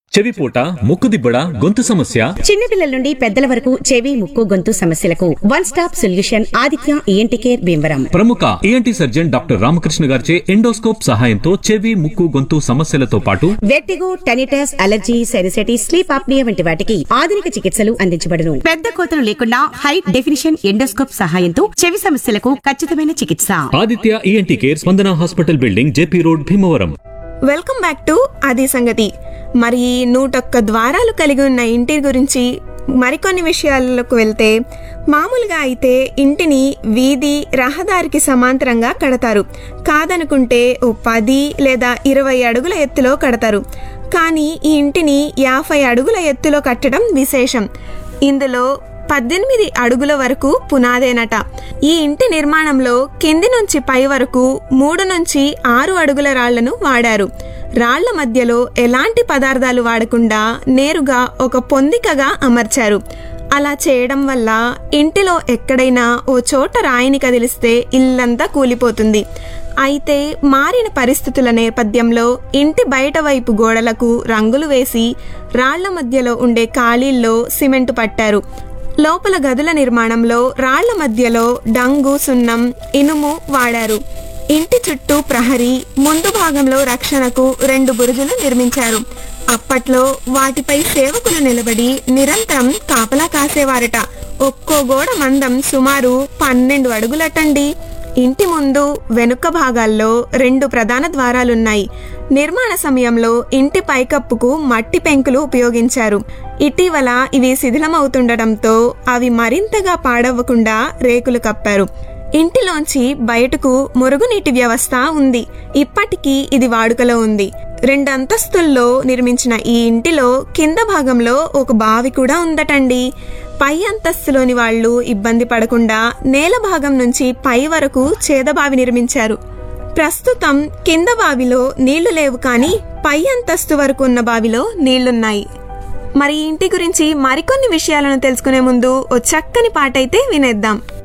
చెవిపూట ముక్కుదిబ్బడ గొంతు సమస్య చిన్నపిల్లల నుండి పెద్దల వరకు చెవి ముక్కు గొంతు సమస్యలకు one stop solution Aditya ENT care Bhimavaram ప్రముఖ ఏఎన్టీ సర్జన్ డాక్టర్ రామకృష్ణ గారిచే ఎండోస్కోప్ సహాయంతో చెవి ముక్కు గొంతు సమస్యలతో పాటు vertigo tinnitus allergy sinusitis sleep apnoea వంటి వాటికి ఆధునిక చికిత్సలు అందించబడును పెద్ద కోతలు లేకుండా హై డెఫినిషన్ ఎండోస్కోప్ సహాయంతో చెవి సమస్యలకు ఖచ్చితమైన చికిత్స Aditya ENT care Spandana hospital building JP road Bhimavaram welcome back to అది సంగతి మరి నూటొక్క ద్వారాలు కలిగి ఉన్న ఇంటి గురించి మరికొన్ని విషయాలకు వెళ్తే మామూలుగా అయితే ఇంటిని వీధి రహదారికి సమాంతరంగా కడతారు కాదనుకుంటే ఓ పది లేదా ఇరవై అడుగుల ఎత్తులో కడతారు కానీ ఈ ఇంటిని యాభై అడుగుల ఎత్తులో కట్టడం విశేషం ఇందులో పద్దెనిమిది అడుగుల వరకు పునాదేనట ఈ ఇంటి నిర్మాణంలో కింది నుంచి పై వరకు మూడు నుంచి ఆరు అడుగుల రాళ్లను వాడారు రాళ్ల మధ్యలో ఎలాంటి పదార్థాలు వాడకుండా నేరుగా ఒక పొందికగా అమర్చారు అలా చేయడం వల్ల ఇంటిలో ఎక్కడైనా ఓ చోట రాయిని కదిలిస్తే ఇల్లంతా కూలిపోతుంది అయితే మారిన పరిస్థితుల నేపథ్యంలో ఇంటి బయట వైపు గోడలకు రంగులు వేసి రాళ్ల మధ్యలో ఉండే ఖాళీల్లో సిమెంటు పట్టారు లోపల గదుల నిర్మాణంలో రాళ్ల మధ్యలో డంగు సున్నం ఇనుము వాడారు ఇంటి చుట్టూ ప్రహరీ ముందు భాగంలో రక్షణకు రెండు బురుజులు నిర్మించారు అప్పట్లో వాటిపై సేవకులు నిలబడి నిరంతరం కాపలా కాసేవారట ఒక్కో గోడ మందం సుమారు పన్నెండు అడుగులటండి ఇంటి ముందు వెనుక భాగాల్లో రెండు ప్రధాన ద్వారాలున్నాయి నిర్మాణ సమయంలో ఇంటి పైకప్పుకు మట్టి పెంకులు ఉపయోగించారు ఇటీవల ఇవి శిథిలమవుతుండటంతో అవి మరింతగా పాడవ్వకుండా రేకులు కప్పారు ఇంటిలోంచి బయటకు మురుగునీటి వ్యవస్థ ఉంది ఇప్పటికీ ఇది వాడుకలో ఉంది రెండు అంతస్తుల్లో నిర్మించిన ఈ ఇంటిలో కింద భాగంలో ఒక బావి కూడా ఉందటండి పై అంతస్తులోని వాళ్ళు ఇబ్బంది పడకుండా నేల భాగం నుంచి పై వరకు చేదబావి నిర్మించారు ప్రస్తుతం కింద బావిలో నీళ్లు లేవు కానీ పై అంతస్తు వరకు ఉన్న బావిలో నీళ్లున్నాయి మరి ఈ ఇంటి గురించి మరికొన్ని విషయాలను తెలుసుకునే ముందు ఓ చక్కని పాట అయితే వినేద్దాం